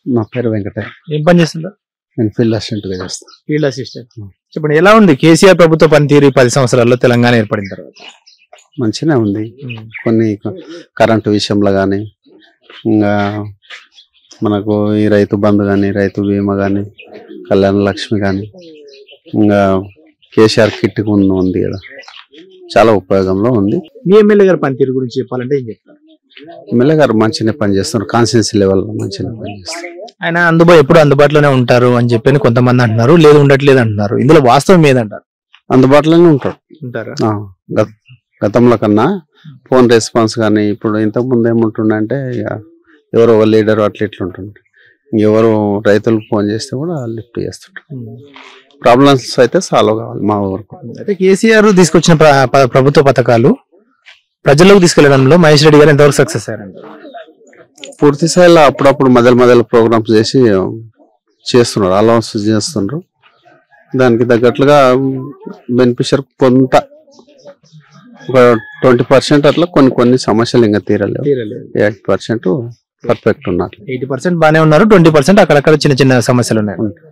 నా పేరు వెంకటయ్య ఏం పని చేస్తుంటారు నేను ఫీల్డ్ అసిస్టెంట్ గా చేస్తాను ఫీల్డ్ అసిస్టెంట్ చెప్పండి ఎలా ఉంది కేసీఆర్ ప్రభుత్వ పనితీరు ఈ పది సంవత్సరాల్లో తెలంగాణ ఏర్పడిన తర్వాత మంచిగానే ఉంది కొన్ని కరెంటు విషయంలో కానీ ఇంకా మనకు ఈ రైతు బంధు కానీ రైతు బీమా కానీ కళ్యాణ లక్ష్మి కానీ ఇంకా కేసీఆర్ కిట్ ఉంది ఉంది కదా చాలా ఉపయోగంలో ఉంది మీ ఎమ్మెల్యే గారి పనితీరు గురించి చెప్పాలంటే ఏం చెప్తారు ఎమ్మెల్యే గారు మంచిగా పనిచేస్తున్నారు కాన్స్టిట్యూన్సీ లెవెల్లో మంచిగా పనిచేస్తారు ఆయన అందుబా ఎప్పుడు అందుబాటులోనే ఉంటారు అని చెప్పి కొంతమంది అంటున్నారు లేదు ఉండట్లేదు అంటున్నారు ఇందులో వాస్తవం ఏదంటారు అందుబాటులోనే ఉంటాడు ఉంటారా ఆ, గత- గతంలో కన్నా ఫోన్ రెస్పాన్స్ కానీ ఇప్పుడు ఇంతకు ముందు ఏముంటుండంటే ఇక ఎవరో ఒక లీడర్ అట్లా ఇట్లా ఉంటుండే ఎవరు రైతులు ఫోన్ చేస్తే కూడా లిఫ్ట్ చేస్తుంటారు ప్రాబ్లమ్స్ అయితే సాల్వ్ కావాలి మా ఊరికి అయితే కేసీఆర్ తీసుకొచ్చిన ప్ర- ప- ప్రభుత్వ పథకాలు ప్రజల్లోకి తీసుకెళ్లడంలో మహేష్ రెడ్డి గారు ఎంతవరకు సక్సెస్ అయ్యారండి పూర్తి స్థాయిలో అప్పుడప్పుడు మొదలు మొదలు ప్రోగ్రామ్స్ చేసి చేస్తున్నారు అలౌన్స్ చేస్తున్నారు దానికి తగ్గట్లుగా బెనిఫిషియర్ కొంత ఒక ట్వంటీ పర్సెంట్ అట్లా కొన్ని కొన్ని సమస్యలు ఇంకా తీరలేవు ఎయిట్ పర్సెంట్ పర్ఫెక్ట్ ఉన్నారు ఎయిటీ పర్సెంట్ బానే ఉన్నారు ట్వంటీ పర్సెంట్ అక్కడక్కడ చిన్న చిన్న సమస్యలు ఉన్నాయి